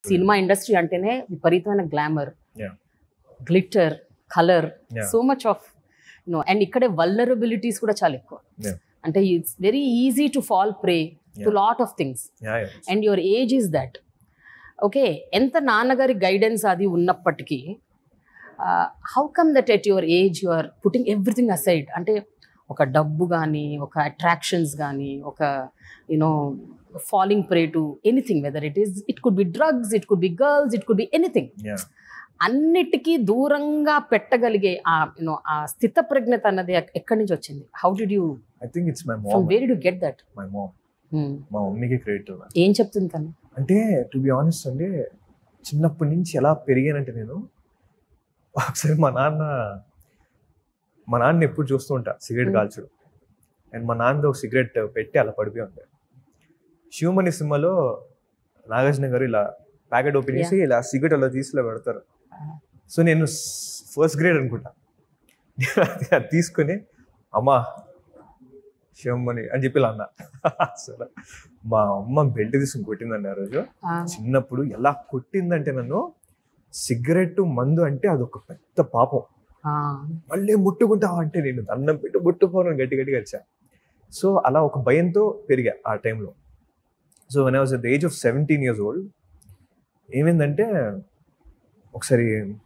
Cinema industry అంటేనే విపరీతమైన glamour Yeah. Glitter colour Yeah. So much of no and ఇక్కడే vulnerabilities కూడా చాలా ఎక్కువ Yeah. అంటే it's very easy to fall prey to Yeah. Lot of things Yeah, yeah. And your age is that okay ఎంత నాన్నగారి guidance అది ఉన్నప్పటికీ how come that at your age you are putting everything aside అంటే ఒక డబ్బు కానీ ఒక attractions కానీ ఒక you know falling prey to anything whether it is it could be drugs it could be girls it could be anything Yeah. అన్నిటికీ దూరంగా పెట్టగలిగే ఆ యూనో ఆ స్థిత ప్రజ్ఞత అన్నది ఎక్- ఎక్కడి నుంచి వచ్చింది how did you I think it's my from mom. Where do get that My mom. మా మమ్మీకి క్రెడిట్ ఏం చెప్తుంది తను అంటే టు బి ఆనెస్ట్ అంటే చిన్నప్పటి నుంచి ఎలా పెరిగానంటే నేను ఒకసారి మా నాన్న మా నాన్న ఎప్పుడు చూస్తూ ఉంటా సిగరెట్ Hmm. కాల్చడు అండ్ మా నాన్న ఒక సిగరెట్ పెట్టి అలా పడిపోయి ఉండే శివమణి సినిమాలో నాగార్జున గారు ఇలా ప్యాకెట్ ఓపెన్ చేసి ఇలా సిగరెట్ అలా తీసి ఇలా పెడతారు సో నేను ఫస్ట్ గ్రేడ్ అనుకుంటా అది అది తీసుకొని అమ్మా శివమణి అని చెప్పి ఇలా అన్నా అసలు మా అమ్మ బెల్ట్ తీసుకుని కొట్టిందండి ఆ రోజు చిన్నప్పుడు ఎలా కొట్టిందంటే నన్ను సిగరెట్ మందు అంటే అదొక పెద్ద పాపం మళ్ళీ ముట్టుకుంటావా అంటే నేను దండం పెట్టి ముట్టుకోను గట్టి గట్టిగా వచ్చా సో అలా ఒక భయంతో పెరిగా ఆ టైంలో so when I was at the age of seventeen years old ఏమైందంటే ఒకసారి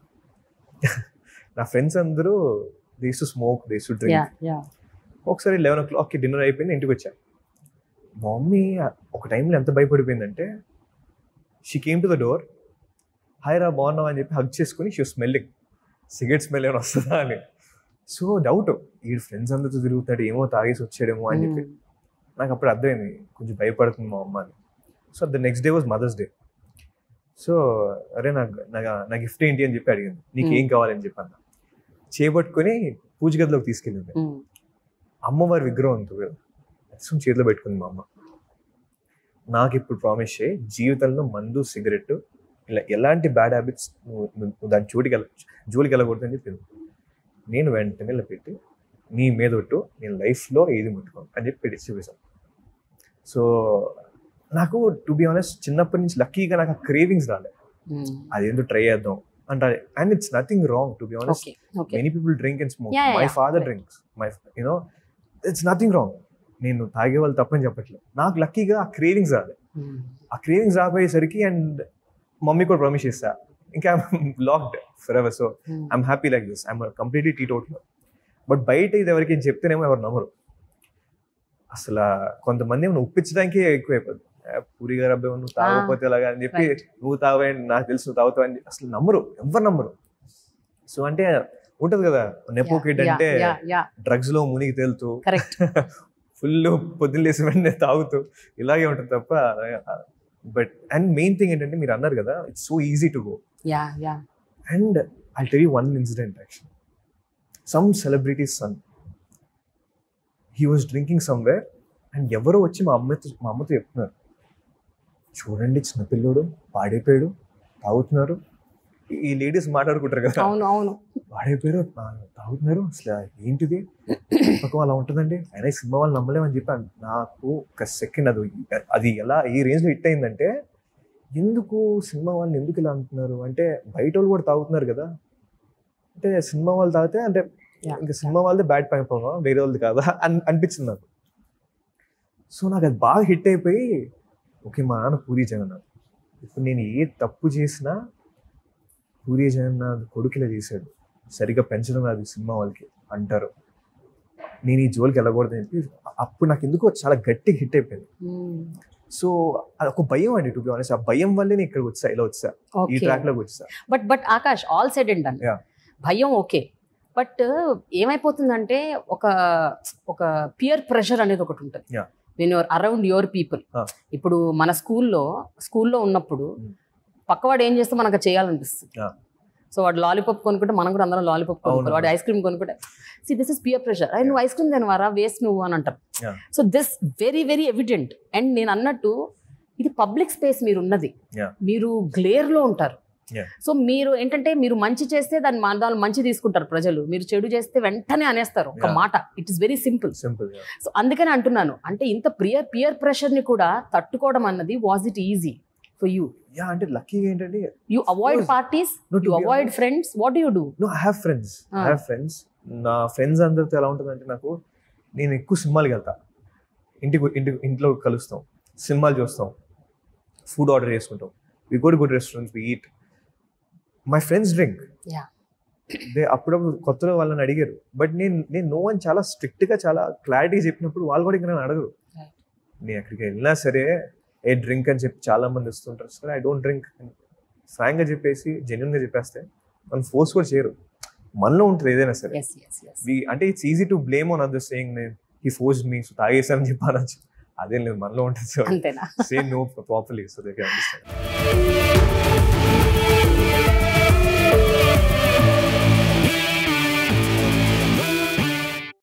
నా ఫ్రెండ్స్ అందరూ this to smoke this to yeah drink yeah ఒకసారి లెవెన్ ఓ క్లాక్కి డిన్నర్ అయిపోయింది ఇంటికి వచ్చా మా మమ్మీ ఒక టైంలో ఎంత భయపడిపోయిందంటే she came to the door hi రా బాగున్నావు అని చెప్పి హగ్ చేసుకుని షీ స్మెల్లింగ్ సిగరెట్ స్మెల్ ఏమైనా వస్తుందా అని సో డౌట్ ఈ ఫ్రెండ్స్ అందరితో తిరుగుతాడు ఏమో తాగేసి వచ్చాడేమో అని చెప్పి నాకు అప్పుడు అర్థమైంది కొంచెం భయపడుతుంది మా అమ్మ అని so the next day was mother's day so అరే నాకు నా- నా గిఫ్ట్ ఏంటి అని చెప్పి అడిగింది నీకు ఏం కావాలని చెప్పి అన్న చేపట్టుకొని పూజ గదిలోకి తీసుకెళ్ళింది అమ్మవారి విగ్రహం ఉంటుంది కదా అచ్చం చేతిలో పెట్టుకుంది మా అమ్మ నాకు ఇప్పుడు ప్రామిస్ చేయి జీవితంలో మందు సిగరెట్ ఇలా ఎలాంటి బ్యాడ్ హ్యాబిట్స్ నువ్వు నువ్వు- నువ్వు దాని చోటికి వెళ్ళ జోలికి వెళ్ళకూడదు అని చెప్పింది నేను వెంటనే ఇలా పెట్టి నీ మీద ఒట్టు నేను లైఫ్లో ఏది ముట్టుకోను అని చెప్పి పెట్టి చూపిస్తాను సో నాకు టు బి ఆనెస్ట్ చిన్నప్పటి నుంచి లక్కీగా నాకు ఆ క్రేవింగ్స్ రాలే అదేంటో ట్రై చేద్దాం అంటే and it's nothing wrong to be honest okay okay many people drink and smoke Yeah, yeah, my yeah. Father Right. Drinks my you know it's nothing wrong నేను తాగే వాళ్ళు తప్పని చెప్పట్లేదు నాకు లక్కీగా ఆ క్రేవింగ్స్ రాలే ఆ క్రేవింగ్స్ రాబోయేసరికి అండ్ మమ్మీ కూడా ప్రామిస్ చేస్తా ఇంకా locked forever so I'm happy like this I'm completely teetotal but బయట ఇది ఎవరికి చెప్తేనేమో ఎవరు నమ్మరు అసలు కొంతమంది ఏమో ఒప్పించడానికే ఎక్కువైపోతుంది "ఏ, పూరి గారు అబ్బాయి నువ్వు తాగకపోతే ఎలాగా అని చెప్పి Right. నువ్వు తావే నాకు తెలుసు నువ్వు తాగుతావు అని చెప్పి అసలు నమ్మరు ఎవరు నమ్మరు సో అంటే ఉంటది కదా నెపో కిడ్ అంటే డ్రగ్స్ లో మునిగి తేలుతూ కరెక్ట్ ఫుల్ పొద్దున్న లేసి వెంటనే తాగుతూ ఇలాగే ఉంటుంది తప్ప బట్ అండ్ మెయిన్ థింగ్ ఏంటంటే మీరు అన్నారు కదా it's so easy to go yeah yeah and I tell you one incident actual some celebrities son he was drinking somewhere and ఎవరో వచ్చి మా అమ్మతో మా అమ్మతో చెప్తున్నారు చూడండి చిన్నపిల్లోడు పాడైపోయాడు తాగుతున్నారు ఈ లేడీస్ మాట్లాడుకుంటారు కదా అవును అవును పాడైపోయారు ఆ, తాగుతున్నారు అసలు ఏంటిది పక్కం అలా ఉంటుందండి అయినా ఈ సినిమా వాళ్ళు నమ్మలేమని చెప్పి అన్- నాకు ఒక సెకండ్ అది అది ఎలా ఏ రేంజ్లో హిట్ అయిందంటే ఎందుకు సినిమా వాళ్ళని ఎందుకు ఇలా అంటున్నారు అంటే బయట వాళ్ళు కూడా తాగుతున్నారు కదా అంటే సినిమా వాళ్ళు తాగితే అంటే Yeah. ఇంకా సినిమా వాళ్ళది బ్యాడ్ పైపోగా వేరే వాళ్ళది కాదా అని అనిపించింది నాకు సో నాకు అది బాగా హిట్ అయిపోయి ఓకే మా నాన్న పూరి జగన్నాథ్ ఇప్పుడు నేను ఏ తప్పు చేసినా పూరి జగన్నాథ్ కొడుకు ఇలా చేశాడు సరిగ్గా పెంచడం రాదు ఈ సినిమా వాళ్ళకి అంటారు నేను ఈ జోలికి వెళ్ళకూడదు అని చెప్పి అప్పుడు నాకు ఎందుకో చాలా గట్టిగా హిట్ అయిపోయింది సో అది ఒక భయం అండి టు బి ఆనెస్ట్ ఆ భయం వల్లే నేను ఇక్కడికి వచ్చా ఇలా వచ్చా ఈ ఓకే ట్రాక్ లోకి వచ్చా but but Akash all said and done Yeah. భయం ఓకే బట్ ఏమైపోతుందంటే ఒక ఒక పియర్ ప్రెషర్ అనేది ఒకటి ఉంటుంది Yeah. When your around your people Ah. ఇప్పుడు మన స్కూల్లో స్కూల్లో ఉన్నప్పుడు Mm. పక్కవాడు ఏం చేస్తే మనకు చేయాలనిపిస్తుంది Yeah. సో వాడు లాలీపాప్ కొనుక్కుంటే మనం కూడా అందరం లాలీపాప్ కొనుక్కోవాలి అవును. వాడు ఐస్ క్రీమ్ కొనుక్కుంటే see this is peer pressure అయ్యి నువ్వు ఐస్ క్రీమ్ తినవారా వేస్ట్ నువ్వు అని అంటారు Yeah. So this very very evident and నేను అన్నట్టు ఇది పబ్లిక్ స్పేస్ మీరు ఉన్నది Yeah. మీరు గ్లేర్లో ఉంటారు Yeah. సో మీరు ఏంటంటే మీరు మంచి చేస్తే దాన్ని మా- దాన్ని మంచి తీసుకుంటారు ప్రజలు మీరు చెడు చేస్తే వెంటనే అనేస్తారు ఒక Yeah. మాట it is very simple simple so అందుకని అంటున్నాను అంటే ఇంత పియర్ పియర్ ప్రెషర్ ని కూడా తట్టుకోవడం అన్నది was it easy for you yeah అంటే లక్కీగా ఏంటంటే you avoid course. Parties No, to you be avoid honest- friends what you do no I have friends I Ah. Have friends నా friends అందరితో ఎలా ఉంటుందంటే నాకు నేను ఎక్కువ సినిమాలకి వెళ్తా ఇంటికి ఇంటి ఇంట్లో కలుస్తాం సినిమాలు చూస్తాం ఫుడ్ ఆర్డర్ చేసుకుంటాం we go good restaurants we eat my friends drink Yeah. They అప్పుడప్పుడు కొత్తలో వాళ్ళని అడిగారు బట్ నేను నేను నో అని చాలా స్ట్రిక్ట్ గా చాలా క్లారిటీ చెప్పినప్పుడు వాళ్ళు కూడా ఇంకా నన్ను అడగరు Right. నేను ఎక్కడికి వెళ్ళినా సరే ఏ డ్రింక్ అని చెప్పి చాలా మంది వస్తుంటారు సరే ఐ డోంట్ డ్రింక్ ఫ్రాంక్ గా చెప్పేసి జెన్యున్ గా చెప్పేస్తే మనం ఫోర్స్ కూడా చేయరు మనలో ఉంటుంది ఏదైనా సరే ఎస్ ఎస్ ఎస్ వి అంటే it's easy to blame on other saying నేను హీ ఫోర్స్ మీ సో తాగేసానని చెప్పాను అదేం లేదు మనలో ఉంటుంది సో అంతేనా say no properly so they can understand